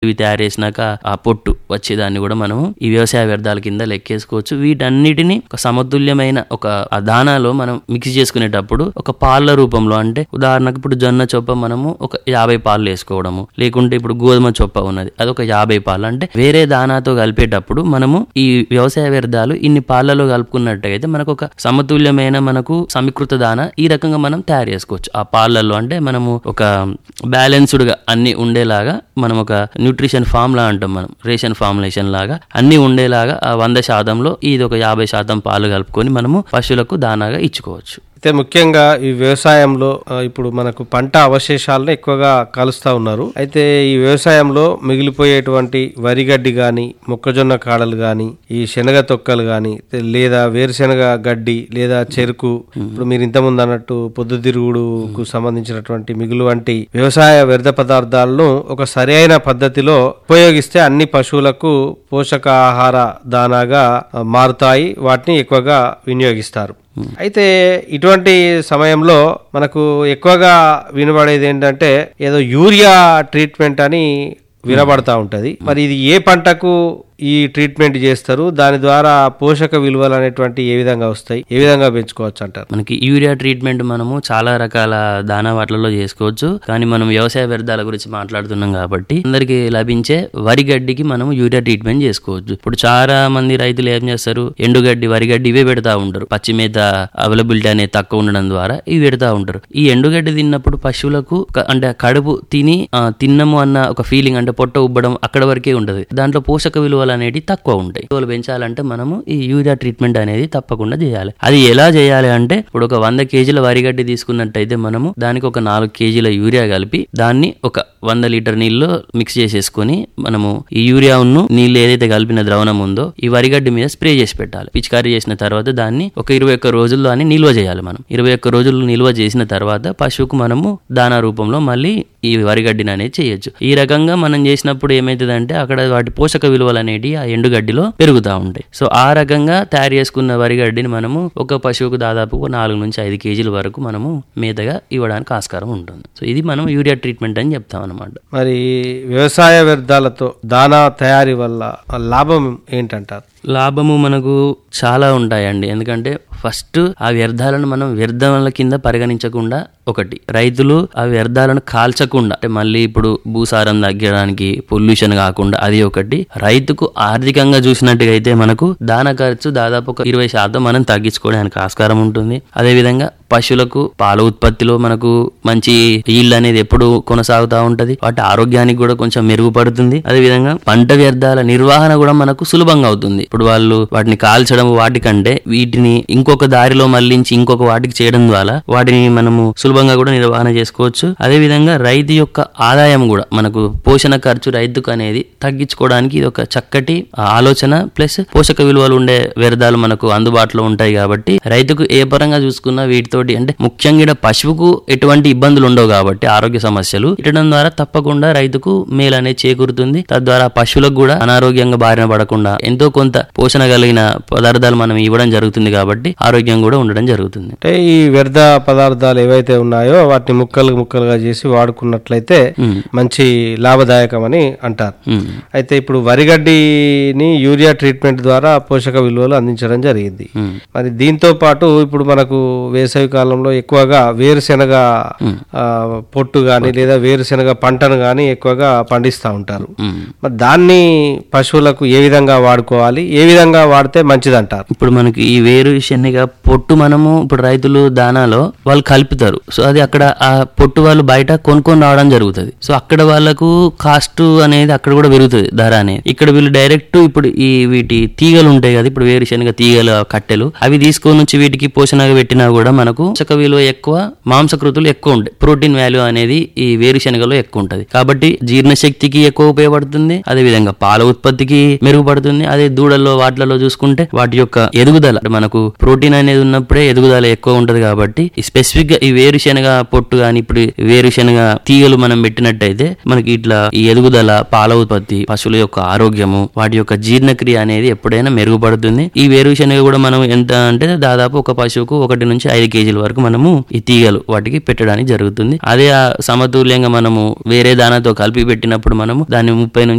ఇవి తయారు చేసినాక ఆ పొట్టు వచ్చేదాన్ని కూడా మనము ఈ వ్యవసాయ వ్యర్థాల కింద లెక్కేసుకోవచ్చు వీటన్నిటిని ఒక సమతుల్యమైన ఒక ఆ దానాలో మనం మిక్స్ చేసుకునేటప్పుడు ఒక పాల రూపంలో అంటే ఉదాహరణకు ఇప్పుడు జొన్న చొప్ప మనము ఒక యాభై పాలు వేసుకోవడము లేకుంటే ఇప్పుడు గోధుమ చొప్ప ఉన్నది అది ఒక యాభై పాలు అంటే వేరే దానాతో కలిపేటప్పుడు మనము ఈ వ్యవసాయ వ్యర్థాలు ఇన్ని పాలలో కలుపుకున్నట్టయితే మనకు ఒక సమతుల్యమైన మనకు సమీకృత దాన ఈ రకంగా మనం తయారు చేసుకోవచ్చు ఆ పాలల్లో అంటే మనము ఒక బ్యాలెన్స్డ్ గా అన్ని ఉండేలాగా మనం ఒక న్యూట్రిషన్ ఫామ్ లా అంటాం మనం రేషన్ ఫార్ములేషన్ లాగా అన్ని ఉండేలాగా ఆ వంద శాతంలో ఇది ఒక యాభై శాతం పాలు కలుపుకొని మనము పశువులకు దానాగా ఇచ్చుకోవచ్చు అయితే ముఖ్యంగా ఈ వ్యవసాయంలో ఆ, ఇప్పుడు మనకు పంట అవశేషాలను ఎక్కువగా కలుస్తా ఉన్నారు అయితే ఈ వ్యవసాయంలో మిగిలిపోయేటువంటి వరిగడ్డి గాని మొక్కజొన్న కాడలు గాని ఈ శనగ తొక్కలు గాని లేదా వేరుశెనగ గడ్డి లేదా చెరుకు ఇప్పుడు మీరు ఇంతకుముందు అన్నట్టు పొద్దుతిరుగుడుకు సంబంధించినటువంటి మిగులు వంటి వ్యవసాయ వ్యర్థ పదార్థాలను ఒక సరైన పద్ధతిలో ఉపయోగిస్తే అన్ని పశువులకు పోషకాహార దానాగా ఆ, మారుతాయి వాటిని ఎక్కువగా వినియోగిస్తారు అయితే ఇటువంటి సమయంలో మనకు ఎక్కువగా వినబడేది ఏంటంటే ఏదో యూరియా ట్రీట్మెంట్ అని వినబడతా ఉంటది మరి ఇది ఏ పంటకు ఈ ట్రీట్మెంట్ చేస్తారు దాని ద్వారా పోషక విలువలు అనేటువంటి ఏ విధంగా వస్తాయి ఏ విధంగా పెంచుకోవచ్చు అంటారు మనకి యూరియా ట్రీట్మెంట్ మనము చాలా రకాల దానా వాటిలలో చేసుకోవచ్చు కానీ మనం వ్యవసాయ వ్యర్థాల గురించి మాట్లాడుతున్నాం కాబట్టి అందరికి లభించే వరి గడ్డికి మనం యూరియా ట్రీట్మెంట్ చేసుకోవచ్చు ఇప్పుడు చాలా మంది రైతులు ఏం చేస్తారు ఎండుగడ్డి వరిగడ్డి ఇవే పెడతా ఉంటారు పచ్చి మేత అవైలబిలిటీ అనేది తక్కువ ఉండడం ద్వారా ఇవి పెడతా ఉంటారు ఈ ఎండుగడ్డి తిన్నప్పుడు పశువులకు ఒక- అంటే కడుపు తిని ఆ, తిన్నము అన్న ఒక ఫీలింగ్ అంటే పొట్ట ఉబ్బడం అక్కడ వరకే ఉంటది దాంట్లో పోషక విలువలు అనేవి తక్కువ ఉంటాయి విలువలు పెంచాలంటే మనము ఈ యూరియా ట్రీట్మెంట్ అనేది తప్పకుండా చేయాలి అది ఎలా చేయాలి అంటే ఇప్పుడు ఒక వంద కేజీల వరిగడ్డి తీసుకున్నట్టయితే మనము దానికి ఒక నాలుగు కేజీల యూరియా కలిపి దాన్ని ఒక వంద లీటర్ నీళ్ళు మిక్స్ చేసేసుకొని మనము ఈ యూరియాను నీళ్ళు ఏదైతే కలిపిన ద్రవణం ఉందో ఈ వరిగడ్డి మీద స్ప్రే చేసి పెట్టాలి పిచికారీ చేసిన తర్వాత దాన్ని ఒక ఇరవై ఒక్క రోజుల్లో అని నిల్వ చేయాలి మనం ఇరవై ఒక్క రోజులు నిల్వ చేసిన తర్వాత పశువుకు మనము దానా రూపంలో మళ్ళీ ఈ వరిగడ్డిని అనేది చేయొచ్చు ఈ రకంగా మనం చేసినప్పుడు ఏమైతుందంటే అక్కడ వాటి పోషక విలువలు అనేవి ఆ ఎండుగడ్డిలో పెరుగుతూ ఉంటాయి సో ఆ రకంగా తయారు చేసుకున్న వరిగడ్డిని మనము ఒక పశువుకు దాదాపు ఒక నాలుగు నుంచి ఐదు కేజీల వరకు మనము మేతగా ఇవ్వడానికి ఆస్కారం ఉంటుంది సో ఇది మనం యూరియా ట్రీట్మెంట్ అని చెప్తాం అనమాట మరి వ్యవసాయ వ్యర్థాలతో దానా తయారీ వల్ల లాభం ఏంటంటారు లాభము మనకు చాలా ఉంటాయండి ఎందుకంటే ఫస్ట్ ఆ వ్యర్థాలను మనం వ్యర్థాల కింద పరిగణించకుండా ఒకటి రైతులు ఆ వ్యర్థాలను కాల్చకుండా అంటే మళ్ళీ ఇప్పుడు భూసారం తగ్గడానికి పొల్యూషన్ కాకుండా అది ఒకటి రైతుకు ఆర్థికంగా చూసినట్టుగా అయితే మనకు దాన ఖర్చు దాదాపు ఒక ఇరవై శాతం మనం తగ్గించుకోవడానికి ఆస్కారం ఉంటుంది అదే విధంగా పశువులకు పాల ఉత్పత్తిలో మనకు మంచి ఈల్డ్ అనేది ఎప్పుడు కొనసాగుతూ ఉంటది వాటి ఆరోగ్యానికి కూడా కొంచెం మెరుగుపడుతుంది అదే విధంగా పంట వ్యర్థాల నిర్వహణ కూడా మనకు సులభంగా అవుతుంది ఇప్పుడు వాళ్ళు వాటిని కాల్చడం వాటికంటే వీటిని ఇంకొక దారిలో మళ్లించి ఇంకొక వాటికి చేయడం ద్వారా వాటిని మనము సులభంగా కూడా నిర్వహణ చేసుకోవచ్చు అదే విధంగా రైతు యొక్క ఆదాయం కూడా మనకు పోషణ ఖర్చు రైతుకు అనేది తగ్గించుకోవడానికి ఇది ఒక చక్కటి ఆలోచన ప్లస్ పోషక విలువలు ఉండే వ్యర్థాలు మనకు అందుబాటులో ఉంటాయి కాబట్టి రైతుకు ఏ పరంగా చూసుకున్నా వీటితోటి అంటే ముఖ్యంగా ఈడ పశువుకు ఎటువంటి ఇబ్బందులు ఉండవు కాబట్టి ఆరోగ్య సమస్యలు ఇటడం ద్వారా తప్పకుండా రైతుకు మేలు అనేది చేకూరుతుంది తద్వారా పశువులకు కూడా అనారోగ్యంగా బారిన పడకుండా ఎంతో కొంత పోషణ కలిగిన పదార్థాలు మనం ఇవ్వడం జరుగుతుంది కాబట్టి ఆరోగ్యం కూడా ఉండడం జరుగుతుంది అంటే ఈ వ్యర్థ పదార్థాలు ఏవైతే ఉన్నాయో వాటిని ముక్కలు ముక్కలుగా చేసి వాడుకున్నట్లయితే మంచి లాభదాయకమని అంటారు ఉమ్. అయితే ఇప్పుడు వరిగడ్డిని యూరియా ట్రీట్మెంట్ ద్వారా పోషక విలువలు అందించడం జరిగింది ఉమ్. మరి దీంతో పాటు ఇప్పుడు మనకు వేసవి కాలంలో ఎక్కువగా వేరుశెనగ ఆ, పొట్టు గాని లేదా వేరుశెనగ పంటను గాని ఎక్కువగా పండిస్తూ ఉంటారు ఉమ్. మరి దాన్ని పశువులకు ఏ విధంగా వాడుకోవాలి ఏ విధంగా వాడితే మంచిదంటారు ఇప్పుడు మనకి ఈ వేరు శనగ పొట్టు మనము ఇప్పుడు రైతులు దానాలో వాళ్ళు కలుపుతారు సో అది అక్కడ ఆ పొట్టు వాళ్ళు బయట కొనుక్కొని రావడం జరుగుతుంది సో అక్కడ వాళ్ళకు కాస్ట్ అనేది అక్కడ కూడా పెరుగుతుంది ధర అనేది ఇక్కడ వీళ్ళు డైరెక్ట్ ఇప్పుడు ఈ వీటి తీగలు ఉంటాయి కదా ఇప్పుడు వేరుశనగ తీగలు కట్టెలు అవి తీసుకొని వచ్చి వీటికి పోషణగా పెట్టినా కూడా మనకు పోషక విలువ ఎక్కువ మాంసకృతులు ఎక్కువ ఉంటాయి ప్రోటీన్ వాల్యూ అనేది ఈ వేరుశనగలో ఎక్కువ ఉంటది కాబట్టి జీర్ణశక్తికి ఎక్కువ ఉపయోగపడుతుంది అదే విధంగా పాల ఉత్పత్తికి మెరుగుపడుతుంది అదే దూడల్లో వాటిలలో చూసుకుంటే వాటి యొక్క ఎదుగుదల అంటే మనకు ప్రోటీన్ అనేది ఉన్నప్పుడే ఎదుగుదల ఎక్కువ ఉంటది కాబట్టి ఈ స్పెసిఫిక్ గా ఈ వేరుశనగ పొట్టు గాని ఇప్పుడు ఈ వేరుశనగ తీగలు మనం పెట్టినట్టయితే మనకి ఇట్లా ఈ ఎదుగుదల పాల ఉత్పత్తి పశువుల యొక్క ఆరోగ్యము వాటి యొక్క జీర్ణక్రియ అనేది ఎప్పుడైనా మెరుగుపడుతుంది ఈ వేరుశనగ కూడా మనం ఎంత అంటే దాదాపు ఒక పశువుకు ఒకటి నుంచి ఐదు కేజీల వరకు మనము ఈ తీగలు వాటికి పెట్టడానికి జరుగుతుంది అదే ఆ సమతుల్యంగా మనము వేరే దానాతో కలిపి పెట్టినప్పుడు మనము దాన్ని ముప్పై నుంచి